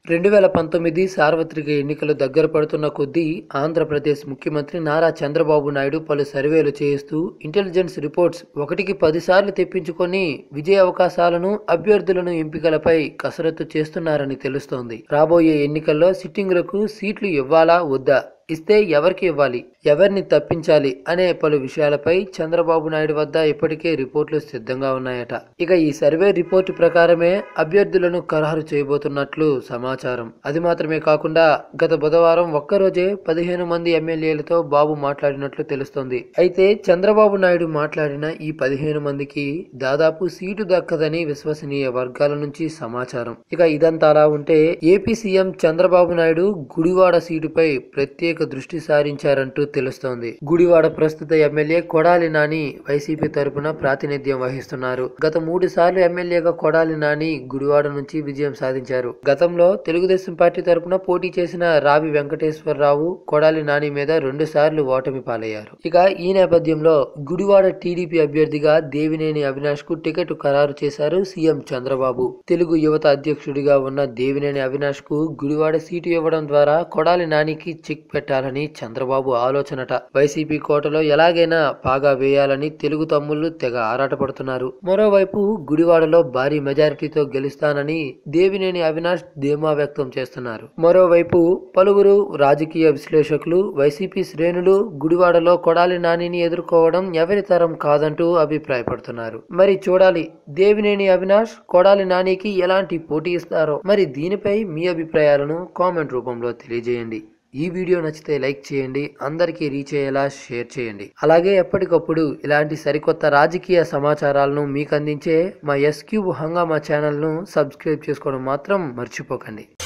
రెండు వేల పంతొమ్మిది సార్వత్రిక ఎన్నికలు దగ్గర పడుతున్న కొద్దీ ఆంధ్రప్రదేశ్ ముఖ్యమంత్రి నారా చంద్రబాబు నాయుడు పలు సర్వేలు చేస్తూ ఇంటెలిజెన్స్ రిపోర్ట్స్ ఒకటికి పదిసార్లు తెప్పించుకొని విజయ అవకాశాలను అభ్యర్థులను ఎంపికలపై కసరత్తు చేస్తున్నారని తెలుస్తోంది రాబోయే ఎన్నికల్లో సిట్టింగులకు సీట్లు ఇవ్వాలా వద్దా ఇస్తే ఎవరికి ఇవ్వాలి ఎవరిని తప్పించాలి అనే పలు విషయాలపై చంద్రబాబు నాయుడు వద్ద ఇప్పటికే రిపోర్టులు సిద్ధంగా ఉన్నాయట ఇక ఈ సర్వే రిపోర్టు ప్రకారమే అభ్యర్థులను ఖరారు చేయబోతున్నట్లు సమాచారం అది మాత్రమే కాకుండా గత బుధవారం ఒక్కరోజే పదిహేను మంది ఎమ్మెల్యేలతో బాబు మాట్లాడినట్లు తెలుస్తోంది అయితే చంద్రబాబు నాయుడు మాట్లాడిన ఈ పదిహేను మందికి దాదాపు సీటు దక్కదని విశ్వసనీయ వర్గాల నుంచి సమాచారం ఇక ఇదంతా అలా ఉంటే ఏపీ సీఎం చంద్రబాబు నాయుడు గుడివాడ సీటుపై ప్రత్యేక దృష్టి సారించారంటూ తెలుస్తోంది గుడివాడ ప్రస్తుత ఎమ్మెల్యే కొడాలి నాని వైసీపీ తరపున ప్రాతినిధ్యం వహిస్తున్నారు గత మూడు సార్లు ఎమ్మెల్యేగా కొడాలి నాని గుడివాడ నుంచి విజయం సాధించారు గతంలో తెలుగుదేశం పార్టీ తరపున పోటీ చేసిన రావి వెంకటేశ్వరరావు కొడాలి నాని మీద రెండు సార్లు ఓటమి పాలయ్యారు ఇక ఈ నేపథ్యంలో గుడివాడ టీడీపీ అభ్యర్థిగా దేవినేని అవినాష్ కు టికెట్ ఖరారు చేశారు సీఎం చంద్రబాబు తెలుగు యువత అధ్యక్షుడిగా ఉన్న దేవినేని అవినాష్ కు గుడివాడ సీటు ఇవ్వడం ద్వారా కొడాలి నానికి చెక్ పెట్టాలని చంద్రబాబు ఆలోచనట వైసీపీ కోటలో ఎలాగైనా పాగా వేయాలని తెలుగు తమ్ముళ్లు తెగ ఆరాటపడుతున్నారు మరోవైపు గుడివాడలో భారీ మెజారిటీతో గెలుస్తానని దేవినేని అవినాష్ ధీమా వ్యక్తం చేస్తున్నారు మరోవైపు పలువురు రాజకీయ విశ్లేషకులు వైసీపీ శ్రేణులు గుడివాడలో కొడాలి నానిని ఎదుర్కోవడం ఎవరి తరం కాదంటూ అభిప్రాయపడుతున్నారు మరి చూడాలి దేవినేని అవినాష్ కొడాలి నానికి ఎలాంటి పోటీ ఇస్తారో మరి దీనిపై మీ అభిప్రాయాలను కామెంట్ రూపంలో తెలియజేయండి ఈ వీడియో నచ్చితే లైక్ చేయండి అందరికీ రీచ్ అయ్యేలా షేర్ చేయండి అలాగే ఎప్పటికప్పుడు ఇలాంటి సరికొత్త రాజకీయ సమాచారాలను మీకు అందించే మా ఎస్క్యూబ్ హంగామా ఛానల్ను సబ్స్క్రైబ్ చేసుకోవడం మాత్రం మర్చిపోకండి